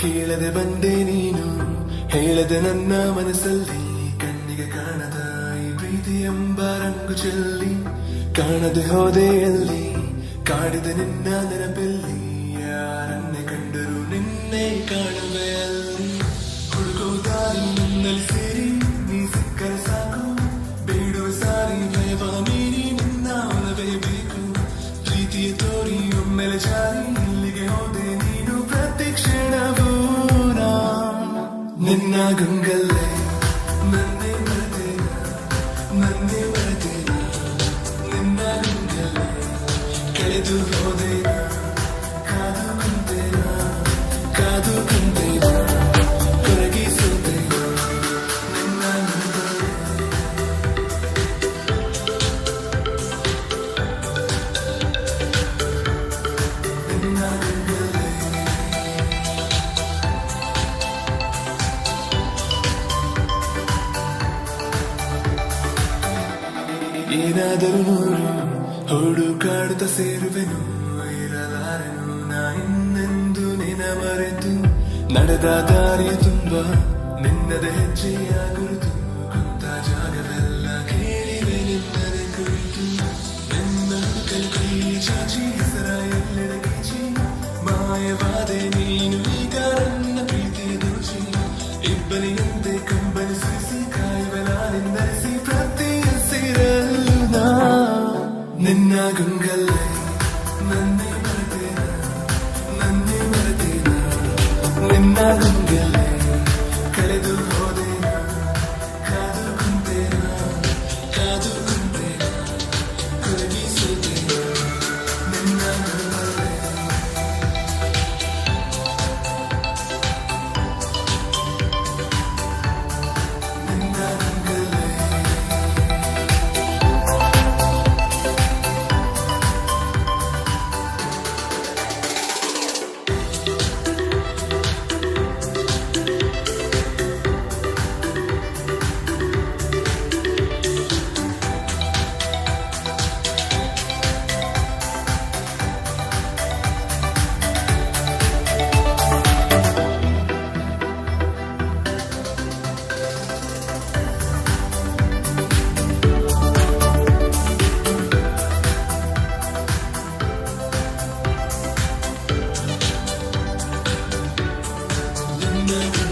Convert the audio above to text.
ಕೇಳದೆ ಬಂದೆ ನೀನು ಹೇಳದೆ ನನ್ನ ಮನಸ್ಸಲ್ಲಿ ಕಣ್ಣಿಗೆ ಕಾಣದ ಈ ಪ್ರೀತಿ ಎಂಬ ರಂಗು ಚೆಲ್ಲಿ ಕಾಣದೆ ಹೋದೆ ಅಲ್ಲಿ ಕಾಡಿದ ನಿನ್ನ ನೆನಪಲ್ಲಿ ಯಾರನ್ನೇ ಕಂಡರು ನಿನ್ನೆ ಕಾಣುವೆ ಅಲ್ಲಿ ಹುಡುಕೋ ದಾರಿ ನಿನ್ನಲ್ಲಿ ಸೇರಿ ನೀ ಸಿಕ್ಕರೆ ಸಾಕು ಬೇಡುವ ಸಾರಿ ಭಯವ ಮೀರಿ ನಿನ್ನ ಒಲವೇ ಬೇಕು ಪ್ರೀತಿಯ ತೋರಿ ಒಮ್ಮೆಲೆ ಜಾರಿ ಇಲ್ಲಿಗೆ ಹೋದೆ ನೀನು ಪ್ರತಿ ಕ್ಷಣವೂ ನಾ ನಿನ್ನ ಗಂಗಲ್ಲೇ ನನ್ನೇ ಮರೆತೇನ ನನ್ನೇ ಮರೆತೇನ ನಿನ್ನ ಗಂಗಲ್ಲೇ ಕಳೆದು ಹೋದೇನ ಕಾದು ಕುಂತೇನ ಕಾದು ಕುಂತೇನ ಕೊರಗಿಸುತ್ತೇನ ನಿನ್ನ ಗಂಗಲ್ಲೇ ನಿನ್ನ ಗಂಗಲ್ಲೇ ಏನಾದರೂ ನೂರು ಹುಡುಕಾಡುತ್ತ ಸೇರುವೆನು ಇರಲಾರೆನು ನಾ ಇನ್ನೆಂದು ನಿನ ಮರೆತು ನಡೆದ ದಾರಿಯ ತುಂಬ ನಿನ್ನದ ಹೆಜ್ಜೆಯ ಗುರುತು ಕುಂತ ಜಾಗವೆಲ್ಲ ಕೇಳಿವೆ ನಿನ್ನದೆ ಕುರಿತು ನಿನ್ನ ಕೈ ಕೈ ಚಾಚಿ ಹೆಸರ ಎಲ್ಲೆಡೆ ಗೀಚಿ ಮಾಯವಾದೆ ನೀನು ಈಗ ನನ್ನ ಪ್ರೀತಿಯ ದೋಷಿ ಇಬ್ಬನಿಯಂತೆ ಕಂಬನಿಸಿ ಕಾಯುವೆಲ ನಿಂದರಿಸಿ ಪ್ರತಿ ಹಸಿರಲ್ಲೂ ನಾ ನಿನ್ನ ಗಂಗಲ್ಲೇ ನನ್ನೇ ಮರೆತೇನ ನನ್ನೇ ಮರೆತೇನ ನಿನ್ನ ಗಂಗಲ್ಲೇ ಕಳೆದು ಹೋದೇನ ಕಾದು ಕುಂತೇನ ಕಾದು ಕುಂತೇನ ಕೊರಗಿಸುತ್ತೇನ ನಿನ್ನ ಗಂಗಲ್ಲೇ ನಿನ್ನ ಗಂಗಲ್ಲೇ ನಿನ್ನ